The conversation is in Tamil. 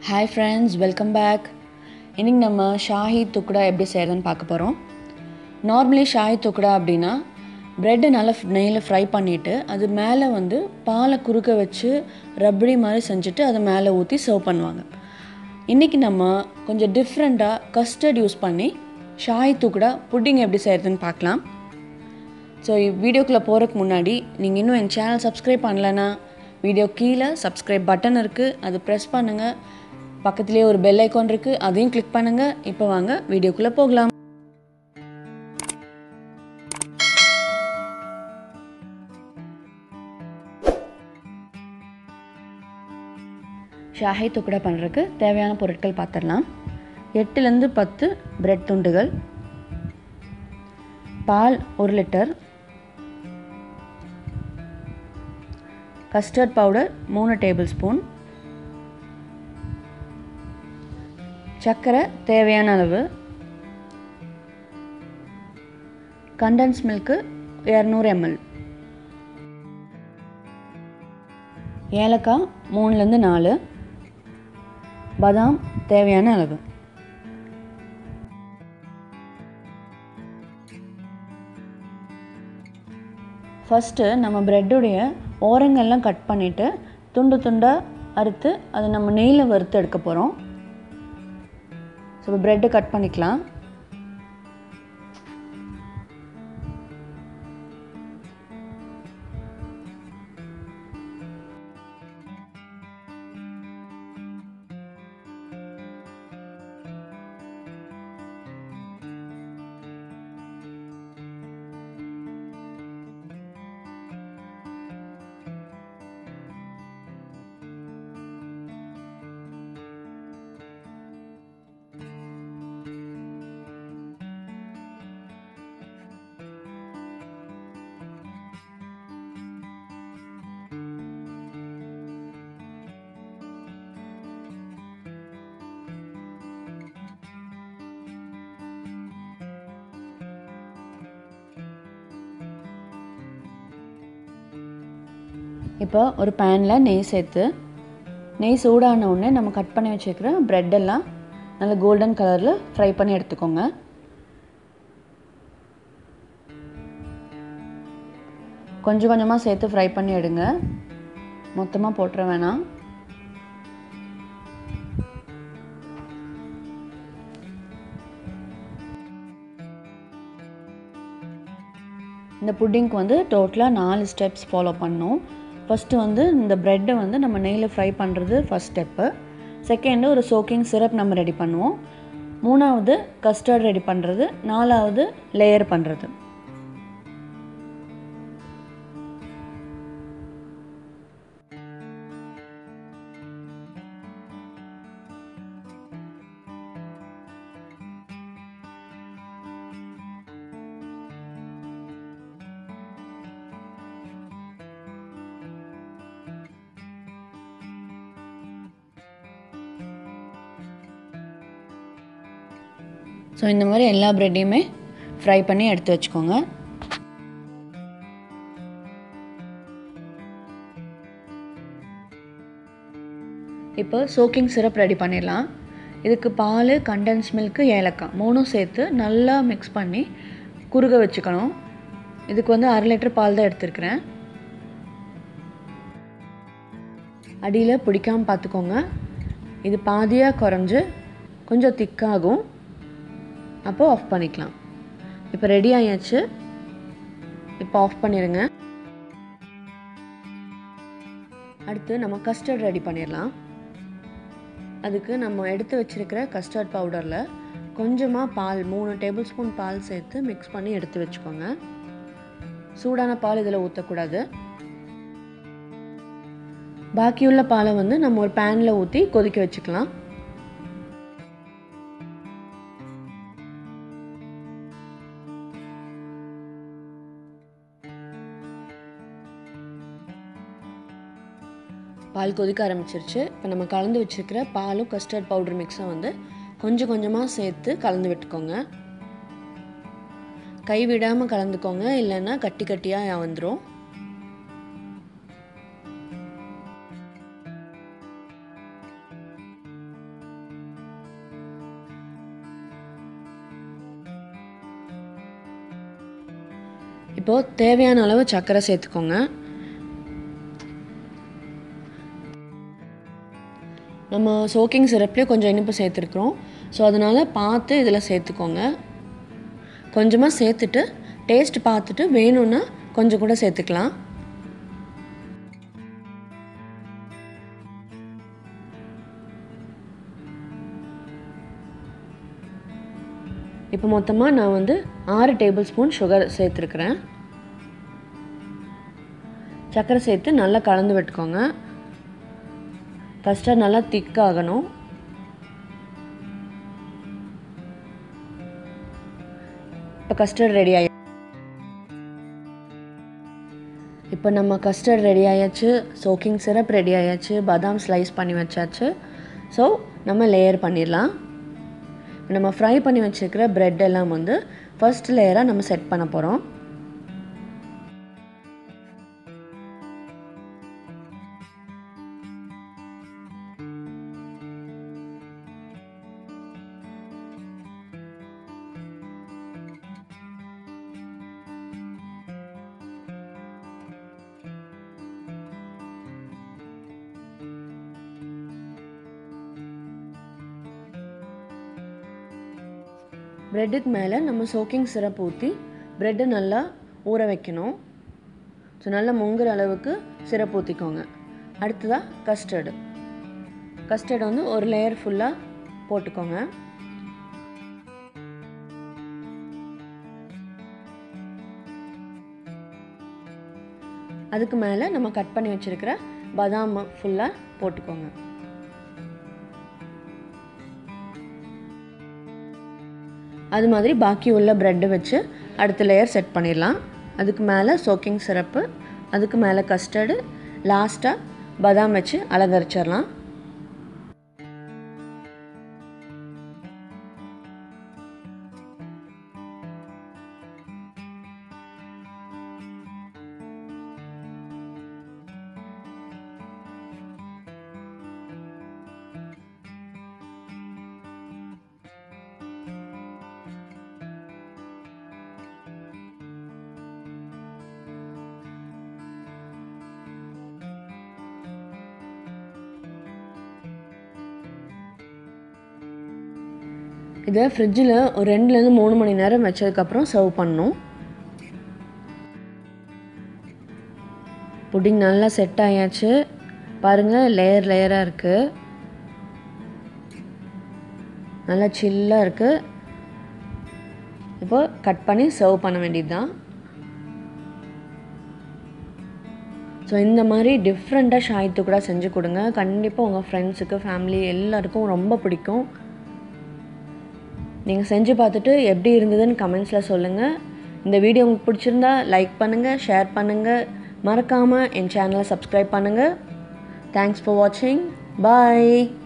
ஹாய் ஃப்ரெண்ட்ஸ் வெல்கம் பேக் இன்றைக்கி நம்ம ஷாஹி துக்குடா எப்படி செய்கிறதுன்னு பார்க்க போகிறோம் நார்மலி ஷாஹி துக்குடா அப்படின்னா ப்ரெட்டை நல்லா நெய்யில் ஃப்ரை பண்ணிவிட்டு அது மேலே வந்து பாலை குறுக்க வச்சு ரப்படி மாதிரி செஞ்சுட்டு அதை மேலே ஊற்றி சர்வ் பண்ணுவாங்க இன்றைக்கி நம்ம கொஞ்சம் டிஃப்ரெண்ட்டாக கஸ்டர்ட் யூஸ் பண்ணி ஷாஹி துக்குடா புட்டிங் எப்படி செய்கிறதுன்னு பார்க்கலாம் ஸோ வீடியோக்குள்ளே போகிறதுக்கு முன்னாடி நீங்கள் இன்னும் என் சேனல் சப்ஸ்கிரைப் பண்ணலைன்னா வீடியோ கீழே சப்ஸ்கிரைப் பட்டன் இருக்குது அது ப்ரெஸ் பண்ணுங்கள் பக்கத்துலேயே ஒரு பெல் ஐக்கான் இருக்குது அதையும் கிளிக் பண்ணுங்கள் இப்போ வாங்க வீடியோக்குள்ளே போகலாம் ஷாஹி துக்குடா பண்ணுறதுக்கு தேவையான பொருட்கள் பார்த்துடலாம் எட்டுலேருந்து பத்து பிரெட் துண்டுகள் பால் ஒரு லிட்டர் கஸ்டர்ட் பவுடர் மூணு டேபிள் ஸ்பூன் சர்க்கரை தேவையான அளவு கண்டன்ஸ் மில்க்கு இரநூறு எம்எல் ஏலக்காய் மூணுலேருந்து நாலு பாதாம் தேவையான அளவு ஃபஸ்ட்டு நம்ம ப்ரெட்டுடைய ஓரங்கள்லாம் கட் பண்ணிவிட்டு துண்டு துண்டாக அறுத்து அதை நம்ம நெய்யில் வறுத்து எடுக்க போகிறோம் ஸோ இப்போ ப்ரெட்டு கட் பண்ணிக்கலாம் இப்போ ஒரு பேனில் நெய் சேர்த்து நெய் சூடான உடனே நம்ம கட் பண்ணி வச்சுருக்கிற ப்ரெட்டெல்லாம் நல்ல கோல்டன் கலரில் ஃப்ரை பண்ணி எடுத்துக்கோங்க கொஞ்சம் கொஞ்சமாக சேர்த்து ஃப்ரை பண்ணி எடுங்க மொத்தமாக போட்டுற வேணாம் இந்த புட்டிங்க்கு வந்து டோட்டலாக நாலு ஸ்டெப்ஸ் ஃபாலோ பண்ணோம் ஃபஸ்ட்டு வந்து இந்த ப்ரெட்டை வந்து நம்ம நெய்யில் ஃப்ரை பண்ணுறது ஃபஸ்ட் ஸ்டெப்பு செகண்டு ஒரு சோக்கிங் சிரப் நம்ம ரெடி பண்ணுவோம் மூணாவது கஸ்டர்ட் ரெடி பண்ணுறது நாலாவது லேயர் பண்ணுறது ஸோ இந்த மாதிரி எல்லா ப்ரெட்டையுமே ஃப்ரை பண்ணி எடுத்து வச்சுக்கோங்க இப்போ சோக்கிங் சிரப் ரெடி பண்ணிடலாம் இதுக்கு பால் கண்டன்ஸ் மில்க்கு ஏலக்காய் மூணும் சேர்த்து நல்லா மிக்ஸ் பண்ணி குறுக வச்சுக்கணும் இதுக்கு வந்து அரை லிட்டர் பால் தான் எடுத்துருக்கிறேன் அடியில் பிடிக்காமல் பார்த்துக்கோங்க இது பாதியாக குறைஞ்சு கொஞ்சம் திக்காகும் அப்போ ஆஃப் பண்ணிக்கலாம் இப்போ ரெடி ஆயாச்சு இப்போ ஆஃப் பண்ணிடுங்க அடுத்து நம்ம கஸ்டர்ட் ரெடி பண்ணிடலாம் அதுக்கு நம்ம எடுத்து வச்சுருக்கிற கஸ்டர்ட் பவுடரில் கொஞ்சமாக பால் மூணு டேபிள் ஸ்பூன் பால் சேர்த்து மிக்ஸ் பண்ணி எடுத்து வச்சுக்கோங்க சூடான பால் இதில் ஊற்றக்கூடாது பாக்கியுள்ள பாலை வந்து நம்ம ஒரு பேனில் ஊற்றி கொதிக்க வச்சுக்கலாம் பால் கொதிக்க ஆரம்பிச்சிருச்சு இப்போ நம்ம கலந்து வச்சுருக்கிற பாலும் கஸ்டர்ட் பவுடர் மிக்ஸும் வந்து கொஞ்சம் கொஞ்சமாக சேர்த்து கலந்து விட்டுக்கோங்க கை விடாமல் கலந்துக்கோங்க இல்லைன்னா கட்டி கட்டியாக வந்துடும் இப்போது தேவையான அளவு சர்க்கரை சேர்த்துக்கோங்க நம்ம சோக்கிங் சிரப்லேயே கொஞ்சம் இனிப்பு சேர்த்துருக்குறோம் ஸோ அதனால் பார்த்து இதில் சேர்த்துக்கோங்க கொஞ்சமாக சேர்த்துட்டு டேஸ்ட் பார்த்துட்டு வேணும்னா கொஞ்சம் கூட சேர்த்துக்கலாம் இப்போ மொத்தமாக நான் வந்து ஆறு டேபிள் ஸ்பூன் சுகர் சேர்த்துருக்குறேன் சர்க்கரை சேர்த்து நல்லா கலந்து விட்டுக்கோங்க கஸ்டர்ட் நல்லா திக்காகணும் இப்போ கஸ்டர்ட் ரெடி ஆகி இப்போ நம்ம கஸ்டர்ட் ரெடி ஆயாச்சு சோக்கிங் சிரப் ரெடி ஆயாச்சு பாதாம் ஸ்லைஸ் பண்ணி வச்சாச்சு ஸோ நம்ம லேயர் பண்ணிடலாம் நம்ம ஃப்ரை பண்ணி வச்சுருக்கிற ப்ரெட் எல்லாம் வந்து ஃபர்ஸ்ட் லேயராக நம்ம செட் பண்ண போகிறோம் ப்ரெட்டுக்கு மேலே நம்ம சோக்கிங் சிரப் ஊற்றி ப்ரெட்டு நல்லா ஊற வைக்கணும் ஸோ நல்லா முங்குற அளவுக்கு சிரப் ஊற்றிக்கோங்க அடுத்ததாக கஸ்டர்டு கஸ்டர்டு வந்து ஒரு லேயர் ஃபுல்லாக போட்டுக்கோங்க அதுக்கு மேலே நம்ம கட் பண்ணி வச்சுருக்கிற பாதாம் ஃபுல்லாக போட்டுக்கோங்க அது மாதிரி பாக்கி உள்ள ப்ரெட்டு வச்சு அடுத்த லேயர் செட் பண்ணிடலாம் அதுக்கு மேலே சோக்கிங் சிரப்பு அதுக்கு மேலே கஸ்டர்டு லாஸ்ட்டாக பாதாம் வச்சு அலங்கரிச்சிடலாம் இதை ஃப்ரிட்ஜில் ஒரு ரெண்டுலேருந்து மூணு மணி நேரம் வச்சதுக்கப்புறம் சர்வ் பண்ணணும் புட்டிங் நல்லா செட் ஆயாச்சு பாருங்கள் லேயர் லேயராக இருக்குது நல்லா சில்லாக இருக்குது இப்போ கட் பண்ணி சர்வ் பண்ண வேண்டியது தான் ஸோ இந்த மாதிரி டிஃப்ரெண்ட்டாக ஷாய்த்து கூட செஞ்சு கொடுங்க கண்டிப்பாக உங்கள் ஃப்ரெண்ட்ஸுக்கு ஃபேமிலி எல்லாருக்கும் ரொம்ப பிடிக்கும் நீங்கள் செஞ்சு பார்த்துட்டு எப்படி இருந்ததுன்னு கமெண்ட்ஸில் சொல்லுங்கள் இந்த வீடியோ உங்களுக்கு பிடிச்சிருந்தா லைக் பண்ணுங்கள் ஷேர் பண்ணுங்கள் மறக்காமல் என் சேனலை சப்ஸ்கிரைப் பண்ணுங்கள் தேங்க்ஸ் ஃபார் வாட்சிங் பாய்